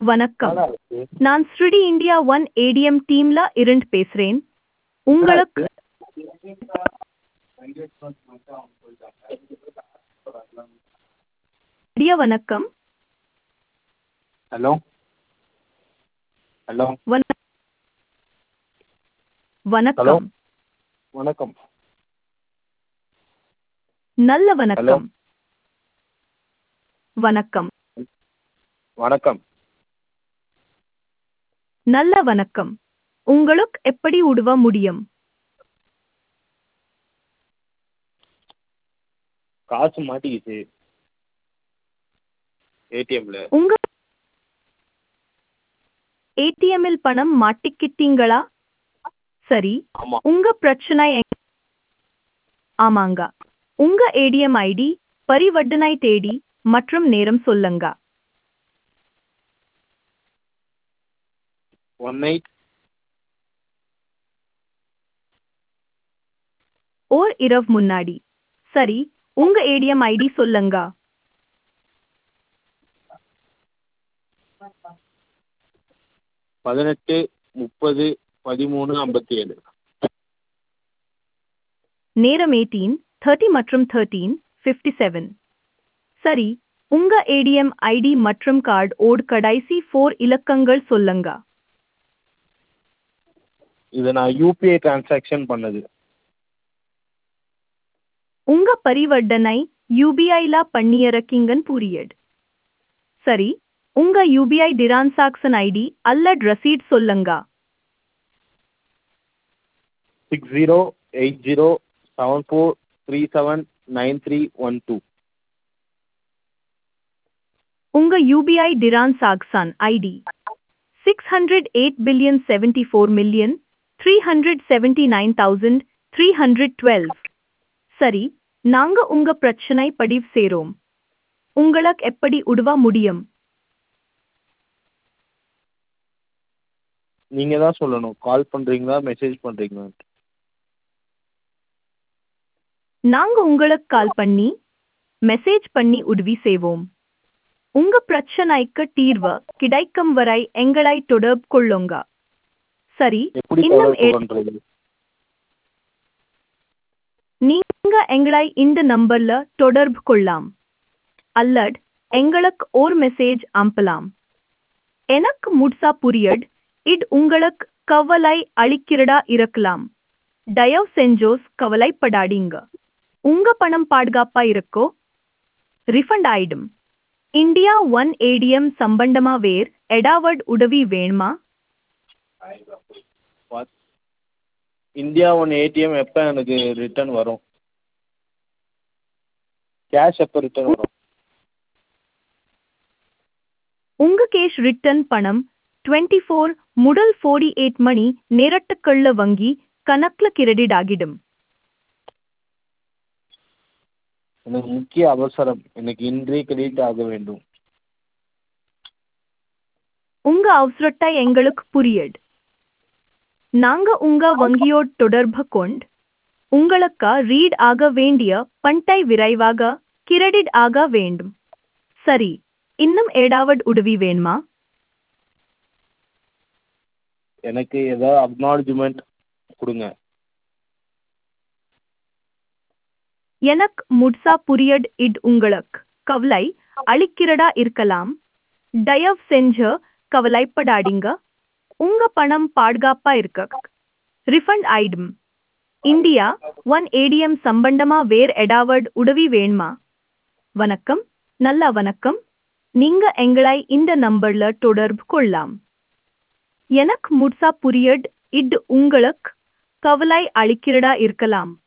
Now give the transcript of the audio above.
வணக்கம் நல்லா இருக்கு நான் ஸ்ருடி இந்தியா ஒன் ஏடிஎம் டீம்ல இருந்து பேசுறேன் உங்களுக்கு இந்திய வணக்கம் ஹலோ ஹலோ வண- வணக்கம் வணக்கம் நல்ல வணக்கம் வணக்கம் வணக்கம் நல்ல வணக்கம் உங்களுக்கு எப்படி உதவ முடியும் காசு மாட்டிக்கிச்சு ஏடிஎம்ல உங்க ஏடிஎம்மில் பணம் மாட்டிக்கிட்டீங்களா சரி ஆமா உங்க பிரச்சனை எங்க- ஆமாங்க உங்க ஏடிஎம் ஐடி பரிவர்த்தனை தேதி மற்றும் நேரம் சொல்லுங்க ஒன் எயிட் ஓர் இரவு முன்னாடி சரி உங்க ஏடிஎம் ஐடி சொல்லுங்க பதினெட்டு முப்பது பதிமூணு ஐம்பத்தி ஏழு நேரம் எயிட்டீன் தேர்ட்டி மற்றும் தேர்ட்டீன் ஃபிஃப்டி செவன் சரி உங்க ஏடிஎம் ஐடி மற்றும் கார்டு ஓட் கடைசி ஃபோர் இலக்கங்கள் சொல்லுங்க இது நான் யூபிஐ டிரான்சாக்ஷன் பண்ணது உங்க பரிவர்த்தனை யூபிஐல பண்ணியிருக்கீங்கன்னு புரியுது சரி உங்க யூபிஐ டிரான்சாக்ஷன் ஐடி அல்லது ரசீட் சொல்லுங்க six zero eight zero seven four three seven nine three one two உங்க UPI transaction ID six hundred eight billion seventy four million three hundred seventy nine thousand three hundred twelve சரி நாங்க உங்க பிரச்சனை பதிவு செய்றோம் உங்களுக்கு எப்படி உதவ முடியும் நீங்கள் தான் சொல்லணும் கால் பண்ணுறீங்களா மெசேஜ் பண்ணுறீங்களா நாங்க உங்களுக்கு கால் பண்ணி மெசேஜ் பண்ணி உதவி செய்வோம் உங்க பிரச்சனைக்கு தீர்வு கிடைக்கும் வரை எங்களை தொடர்பு கொள்ளுங்க சரி எப்படி இன்னும் தொடர்பு ஏ- பண்ணுறது நீங்க எங்களை இந்த நம்பர்ல தொடர்பு கொள்ளலாம் அல்லது எங்களுக்கு ஒரு மெசேஜ் அனுப்பலாம் எனக்கு முட்சா புரியட் இது உங்களுக்கு கவலை அளிக்கிறதா இருக்கலாம் தயவு செஞ்சோஸ் கவலைப்படாதீங்க உங்க பணம் பாதுகாப்பா இருக்கோ ரிஃபண்ட் ஆயிடும் இந்தியா ஒன் ஏடிஎம் சம்பந்தமா வேர் எடாவட் உதவி வேணுமா இந்தியா ஒன் ஏடிஎம் எப்போ எனக்கு ரிட்டர்ன் வரும் கேஷ் எப்போ ரிட்டர்ன் வரும் உங்க கேஷ் ரிட்டர்ன் பணம் டுவெண்ட்டி ஃபோர் முதல் ஃபோர்டி எயிட் மணி நேரத்துக்குள்ள வங்கி கணக்குல கிரெடிட் ஆகிடும் எனக்கு முக்கிய அவசரம் எனக்கு இன்றே கிரெடிட் ஆக வேண்டும் உங்க அவசரத்தை எங்களுக்கு புரியுது நாங்க உங்க வங்கியோட தொடர்பு கொண்டு உங்களுக்கு ரீட் ஆக வேண்டிய பண்டை விரைவாக கிரெடிட் ஆக வேண்டும் சரி இன்னும் ஏதாவது உதவி வேணுமா எனக்கு ஏதாவது அக்னாலஜ்மெண்ட் கொடுங்க எனக்கு முட்சா புரியட் இட் உங்களுக்கு கவலை அளிக்கிறதா இருக்கலாம் தயவு செஞ்சு கவலைப்படாதீங்க உங்க பணம் பாதுகாப்பா இருக்க ரிஃபண்ட் ஆயிடும் இந்தியா ஒன் ஏடிஎம் சம்பந்தமா வேர் எடாவட் உதவி வேணுமா வணக்கம் நல்ல வணக்கம் நீங்க எங்களை இந்த நம்பர்ல தொடர்பு கொள்ளலாம் எனக்கு முட்சா புரியட் இட் உங்களுக்கு கவலை அளிக்கிறதா இருக்கலாம்